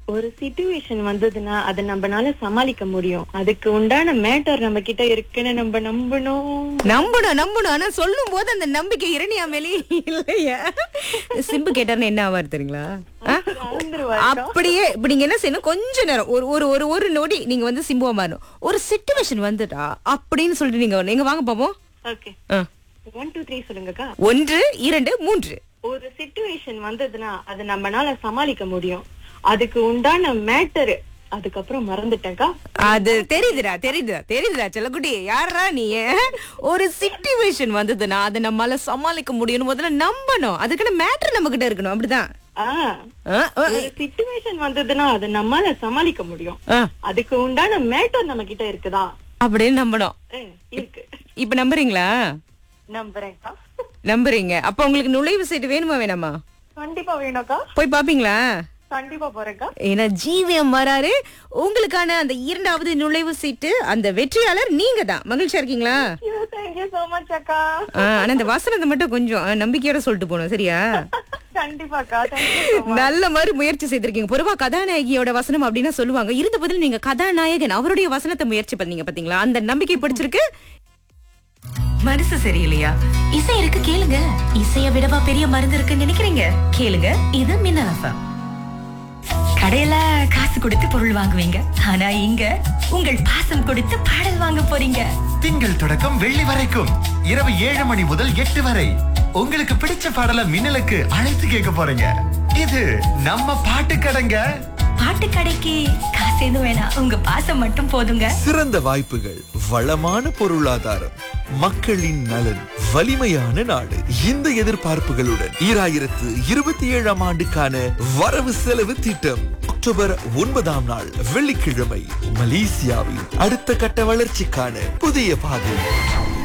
ஒரு சிச்சுவேஷன் வந்ததுன்னா அதை நம்மனால சமாளிக்க முடியும் அதுக்கு உண்டான மேட்டர் நம்ம கிட்ட இருக்குன்னு நம்ம நம்பணும் நம்பணும் நம்பணும் ஆனா சொல்லும் போது அந்த நம்பிக்கை இரணியா மேலே இல்லையா சிம்பு கேட்டாருன்னு என்ன ஆவாரு தெரியுங்களா ஆ? மறந்துருவாரு. அப்படியே இப்ப நீங்க என்ன செய்யணும் கொஞ்ச நேரம் ஒரு ஒரு ஒரு ஒரு நொடி நீங்க வந்து சிம்புவா மாறணும் ஒரு சிச்சுவேஷன் வந்துட்டா அப்படின்னு சொல்லிட்டு நீங்க வரணும். எங்க வாங்க பாப்போம் ஓகே ஆ. ஒன் டூ த்ரீ சொல்லுங்கக்கா ஒன்று இரண்டு மூன்று ஒரு சிச்சுவேஷன் வந்ததுன்னா அதை நம்மனால சமாளிக்க முடியும் அதுக்கு உண்டான மேட்டர் அதுக்கப்புறம் மறந்துட்டேன்க்கா அது தெரியுதுடா தெரியுதுடா தெரியுதுடா செல்லக்குட்டி யாரா நீ ஒரு சிச்சுவேஷன் வந்ததுன்னா அதை நம்மால சமாளிக்க முடியும்னு முதல்ல நம்பணும் அதுக்கான மேட்டர் நம்ம கிட்ட இருக்கணும் அப்படிதான் ஆ ஆ, ஆ, ஒரு சிச்சுவேஷன் வந்ததுன்னா அதை நம்மால சமாளிக்க முடியும் ஆ, அதுக்கு உண்டான மேட்டர் நம்ம கிட்ட இருக்குதா அப்படின்னு நம்பணும் ஆ, இருக்கு இப்ப நம்புறீங்களா நம்புறேன்க்கா நம்புறீங்க அப்ப உங்களுக்கு நுழைவு சீட்டு வேணுமா வேணாமா கண்டிப்பா வேணும்க்கா போய் பாப்பீங்களா கண்டிப்பா போறேன்க்கா ஏன்னா ஜீவியம் வராரு உங்களுக்கான அந்த இரண்டாவது நுழைவு சீட்டு அந்த வெற்றியாளர் நீங்க தான் மகிழ்ச்சியா இருக்கீங்களா தேங்க்யூ சோ மச் அக்கா ஆ, ஆனா அந்த வசனத்தை மட்டும் கொஞ்சம் ஆ, நம்பிக்கையோட சொல்லிட்டு போகணும் சரியா கண்டிப்பாக்கா தேங்க்யூ நல்ல மாதிரி முயற்சி செய்திருக்கீங்க பொதுவா கதாநாயகியோட வசனம் அப்படின்னா சொல்லுவாங்க இருந்த பதில் நீங்க கதாநாயகன் அவருடைய வசனத்தை முயற்சி பண்ணீங்க பாத்தீங்களா அந்த நம்பிக்கை பிடிச்சிருக்கு மனசு சரியில்லையா இசை இருக்கு கேளுங்க இசைய விடவா பெரிய மருந்து இருக்குன்னு நினைக்கிறீங்க கேளுங்க இது மின்னல் எஃப்எம் கடையில காசு கொடுத்து பொருள் வாங்குவீங்க ஆனா இங்க உங்கள் பாசம் கொடுத்து பாடல் வாங்க போறீங்க திங்கள் தொடக்கம் வெள்ளி வரைக்கும் இரவு ஏழு மணி முதல் எட்டு வரை உங்களுக்கு பிடிச்ச பாடல மின்னலுக்கு அழைத்து கேட்க போறீங்க இது நம்ம பாட்டு கடைங்க பாட்டு கடைக்கு காசு எதுவும் வேணாம் உங்க பாசம் மட்டும் போதுங்க சிறந்த வாய்ப்புகள் வளமான பொருளாதாரம் மக்களின் நலன் வலிமையான நாடு இந்த எதிர்பார்ப்புகளுடன் ஈராயிரத்து இருபத்தி ஏழாம் ஆண்டுக்கான வரவு செலவு திட்டம் அக்டோபர் ஒன்பதாம் நாள் வெள்ளிக்கிழமை மலேசியாவின் அடுத்த கட்ட வளர்ச்சிக்கான புதிய பாதை